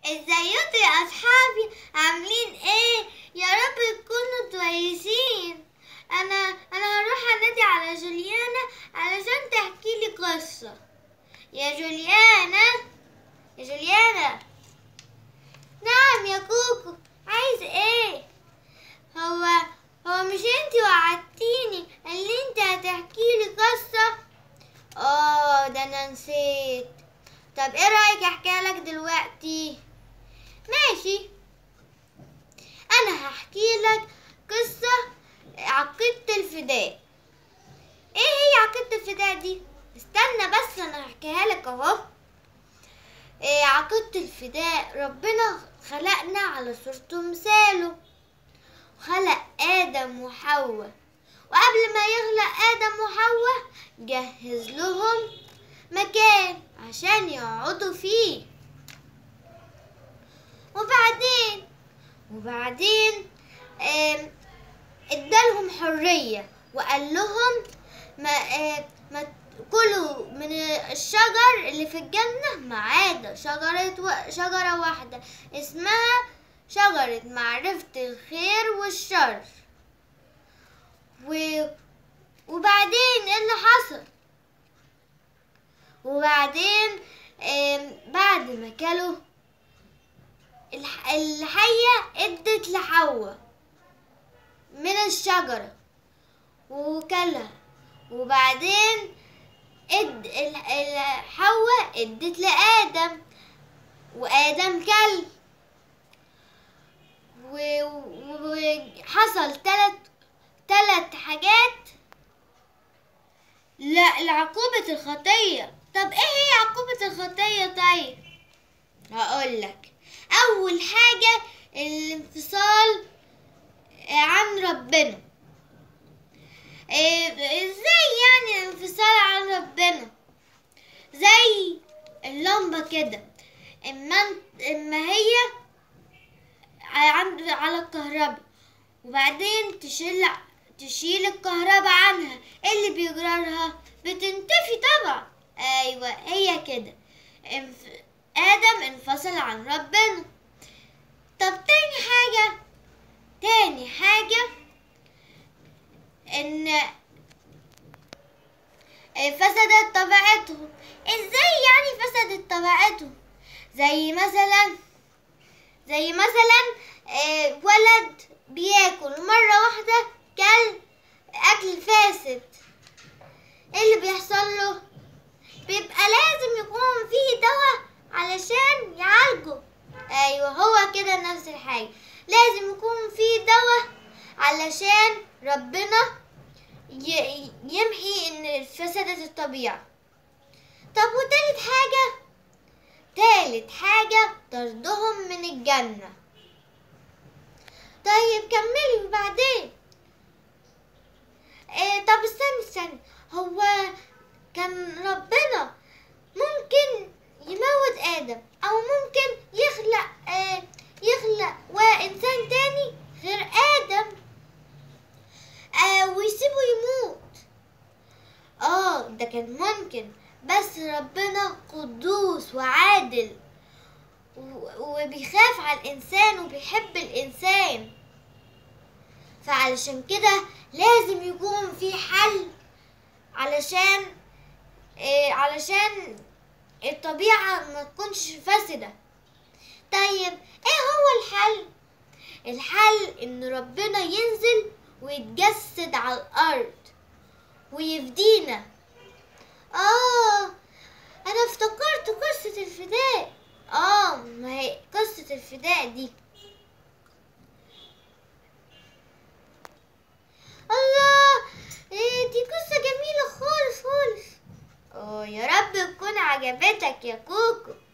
ازيكم يا اصحابي عاملين ايه يا رب تكونوا كويسين انا انا هروح انادي على جوليانا علشان تحكي لي قصه يا جوليانا يا جوليانا نعم يا كوكو عايز ايه هو هو مش انتي وعدتيني اللي انت هتحكي لي قصه اه ده انا نسيت طب ايه رايك احكيها لك دلوقتي ماشي انا هحكي لك قصه عقيده الفداء ايه هي عقيده الفداء دي استنى بس انا هحكيها لك اهو إيه عقيده الفداء ربنا خلقنا على صورته ومثاله خلق ادم وحواء وقبل ما يخلق ادم وحواء جهز لهم مكان عشان يقعدوا فيه وبعدين وبعدين آم، ادالهم حرية وقال لهم ما, آم، ما كلوا من الشجر اللي في الجنة ما عدا شجرة و- شجرة واحدة اسمها شجرة معرفة الخير والشر و... وبعدين ايه اللي حصل وبعدين آم، بعد ما كلوا الح- الحية ادت لحواء من الشجرة وكلها وبعدين اد ال- ال- حواء ادت لآدم وآدم كل و- وحصل تلت تلت حاجات لا لعقوبة الخطية طب ايه هي عقوبة الخطية طيب هقول لك اول حاجة الانفصال عن ربنا إيه ازاي يعني الانفصال عن ربنا زي اللمبة كده اما انت- اما هي عند على الكهرباء وبعدين تشيل تشيل الكهرباء عنها ايه اللي بيجرالها بتنتفي طبعا ايوه هي كده انف... ادم انفصل عن ربنا طب تاني حاجة تاني حاجة ان فسدت طبيعتهم ازاي يعني فسدت طبيعتهم زي مثلا زي مثلا آه، ولد بياكل مرة واحدة كل أكل فاسد ايه اللي بيحصل له بيبقى لازم يكون فيه دواء علشان يعالجه ايوه هو كده نفس الحاجة لازم يكون فيه دواء علشان ربنا ي- يمحي ان فسدت الطبيعة طب وتالت حاجة تالت حاجة طردهم من الجنة طيب كملي وبعدين إيه طب استني استني هو كان ربنا ممكن يموت آدم أو ممكن يخلق آه يخلق وإنسان تاني غير آدم آه ويسيبه يموت اه ده كان ممكن بس ربنا قدوس وعادل و- وبيخاف على الإنسان وبيحب الإنسان فعلشان كده لازم يكون في حل علشان إيه علشان الطبيعة ما تكونش فاسدة طيب ايه هو الحل الحل ان ربنا ينزل ويتجسد على الارض ويفدينا اه انا افتكرت قصة الفداء اه ما هي قصة الفداء دي الله إيه دي قصة جميلة خالص خالص اه يا رب تكون عجبتك يا كوكو